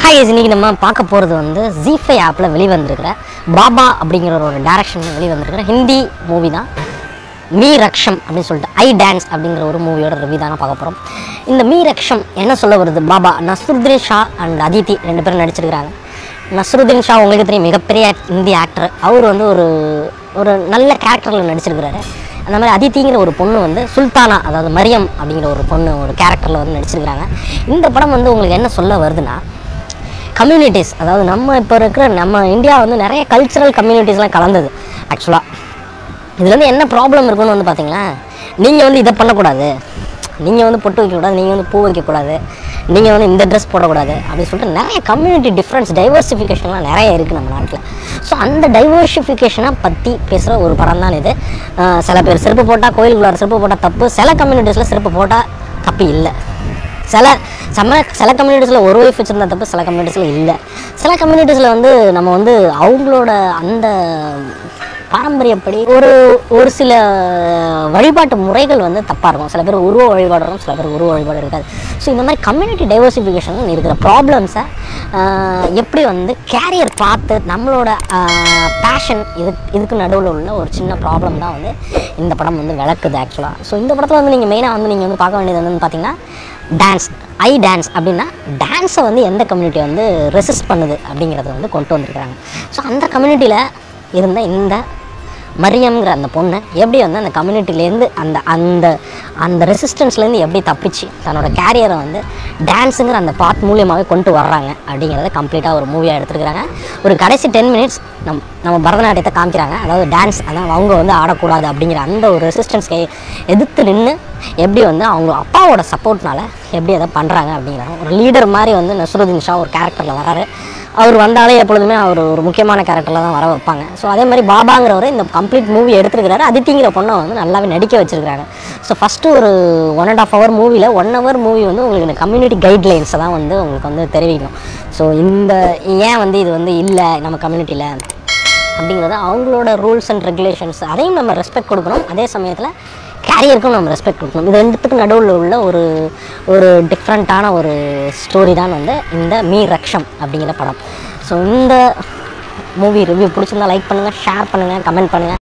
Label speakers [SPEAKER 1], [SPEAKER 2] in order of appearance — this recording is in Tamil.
[SPEAKER 1] ஹாய் இன்னைக்கு நம்ம பார்க்க போகிறது வந்து ஜீஃபை ஆப்பில் வெளிவந்திருக்கிற பாபா அப்படிங்கிற ஒரு டேரக்ஷனில் வெளிவந்திருக்கிற ஹிந்தி மூவி தான் மீ ரக்ஷம் அப்படின்னு சொல்லிட்டு ஐ டான்ஸ் அப்படிங்கிற ஒரு மூவியோட ரிவ்யூ தான் பார்க்க போகிறோம் இந்த மீ ரக்ஷம் என்ன சொல்ல வருது பாபா நஸ்ருதீன் ஷா அண்ட் அதித்தி ரெண்டு பேரும் நடிச்சிருக்கிறாங்க நஸ்ருதீன் ஷா உங்களுக்கு தெரியும் மிகப்பெரிய இந்திய ஆக்டர் அவர் வந்து ஒரு ஒரு நல்ல கேரக்டரில் நடிச்சிருக்கிறாரு அந்த மாதிரி அதித்திங்கிற ஒரு பொண்ணு வந்து சுல்தானா அதாவது மரியம் அப்படிங்கிற ஒரு பொண்ணு ஒரு கேரக்டரில் வந்து நடிச்சிருக்கிறாங்க இந்த படம் வந்து உங்களுக்கு என்ன சொல்ல வருதுன்னா கம்யூனிட்டிஸ் அதாவது நம்ம இப்போ இருக்கிற நம்ம இந்தியா வந்து நிறைய கல்ச்சுரல் கம்யூனிட்டிஸ்லாம் கலந்தது ஆக்சுவலாக இதில் வந்து என்ன ப்ராப்ளம் இருக்குன்னு வந்து பார்த்தீங்களா நீங்கள் வந்து இதை பண்ணக்கூடாது நீங்கள் வந்து பொட்டு வைக்கக்கூடாது நீங்கள் வந்து பூ வைக்கக்கூடாது நீங்கள் வந்து இந்த ட்ரெஸ் போடக்கூடாது அப்படின்னு சொல்லிட்டு நிறைய கம்யூனிட்டி டிஃப்ரென்ஸ் டைவர்சிஃபிகேஷன்லாம் நிறைய இருக்குது நம்ம நாட்டில் ஸோ அந்த டைவர்சிஃபிகேஷனை பற்றி பேசுகிற ஒரு படம் தான் இது அஹ் சில பேர் செருப்பு போட்டால் கோயிலுக்குள்ளார செருப்பு போட்டால் தப்பு சில கம்யூனிட்டிஸில் செருப்பு போட்டால் தப்பு இல்லை சில சம சில கம்யூனிட்டிஸில் ஒரு ஒய்ஃப் வச்சுருந்தா தப்பு சில கம்யூனிட்டிஸில் இல்லை சில கம்யூனிட்டிஸில் வந்து நம்ம வந்து அவங்களோட அந்த பாரம்பரியப்படி ஒரு ஒரு சில வழிபாட்டு முறைகள் வந்து தப்பாக இருக்கும் சில பேர் உருவ வழிபாடு இருக்கும் சில பேர் உருவ வழிபாடு இருக்காது ஸோ இந்த மாதிரி கம்யூனிட்டி டைவர்சிஃபிகேஷன் இருக்கிற ப்ராப்ளம்ஸை எப்படி வந்து கேரியர் பார்த்து நம்மளோட பேஷன் இது இதுக்கு நடுவில் உள்ள ஒரு சின்ன ப்ராப்ளம் தான் வந்து இந்த படம் வந்து விளக்குது ஆக்சுவலாக ஸோ இந்த படத்தில் வந்து நீங்கள் மெயினாக வந்து நீங்கள் வந்து பார்க்க வேண்டியது வந்து பார்த்தீங்கன்னா டான்ஸ் ஐ டான்ஸ் அப்படின்னா டான்ஸை வந்து எந்த கம்யூனிட்டி வந்து ரெசிஸ்ட் பண்ணுது அப்படிங்கிறத வந்து கொண்டு வந்திருக்காங்க ஸோ அந்த கம்யூனிட்டியில் இருந்த இந்த மரியம்ங்கிற அந்த பொண்ணை எப்படி வந்து அந்த கம்யூனிட்டிலேருந்து அந்த அந்த அந்த ரெசிஸ்டன்ஸ்லேருந்து எப்படி தப்பிச்சு தன்னோட கேரியரை வந்து டான்ஸுங்கிற அந்த பார்ட் மூலியமாகவே கொண்டு வர்றாங்க அப்படிங்கிறத கம்ப்ளீட்டாக ஒரு மூவியாக எடுத்துருக்காங்க ஒரு கடைசி டென் மினிட்ஸ் நம் நம்ம பரதநாட்டியத்தை காமிக்கிறாங்க அதாவது டான்ஸ் அதான் அவங்க வந்து ஆடக்கூடாது அப்படிங்கிற அந்த ஒரு ரெசிஸ்டன்ஸ்க்கு எதிர்த்து நின்று எப்படி வந்து அவங்க அப்பாவோட சப்போர்ட்னால எப்படி அதை பண்ணுறாங்க அப்படிங்கிறாங்க ஒரு லீடர் மாதிரி வந்து நஸ்ருதீன் ஷா ஒரு கேரக்டரில் வராரு அவர் வந்தாலே எப்பொழுதுமே அவர் ஒரு முக்கியமான கேரக்டரில் தான் வர வைப்பாங்க ஸோ அதே மாதிரி பாபாங்கிறவர் இந்த கம்ப்ளீட் மூவி எடுத்துருக்கிறாரு அதித்திங்கிற பொண்ணை வந்து நல்லாவே நடிக்க வச்சிருக்காங்க ஸோ ஃபஸ்ட்டு ஒரு ஒன் அண்ட் ஆஃப் ஹவர் மூவியில் ஒன் ஹவர் மூவி வந்து உங்களுக்கு இந்த கம்யூனிட்டி கைட்லைன்ஸை தான் வந்து உங்களுக்கு வந்து தெரிவிக்கணும் ஸோ இந்த ஏன் வந்து இது வந்து இல்லை நம்ம கம்யூனிட்டியில் அப்படிங்கிறது அவங்களோட ரூல்ஸ் அண்ட் ரெகுலேஷன்ஸ் அதையும் நம்ம ரெஸ்பெக்ட் கொடுக்கணும் அதே சமயத்தில் கேரியருக்கும் நம்ம ரெஸ்பெக்ட் கொடுக்கணும் இது ரெண்டுத்துக்கும் நடுவில் உள்ள ஒரு ஒரு டிஃப்ரெண்ட்டான ஒரு ஸ்டோரி தான் வந்து இந்த மீ ரக்ஷம் அப்படிங்கிற படம் ஸோ இந்த மூவி ரிவ்யூ பிடிச்சிருந்தா லைக் பண்ணுங்கள் ஷேர் பண்ணுங்கள் கமெண்ட் பண்ணுங்கள்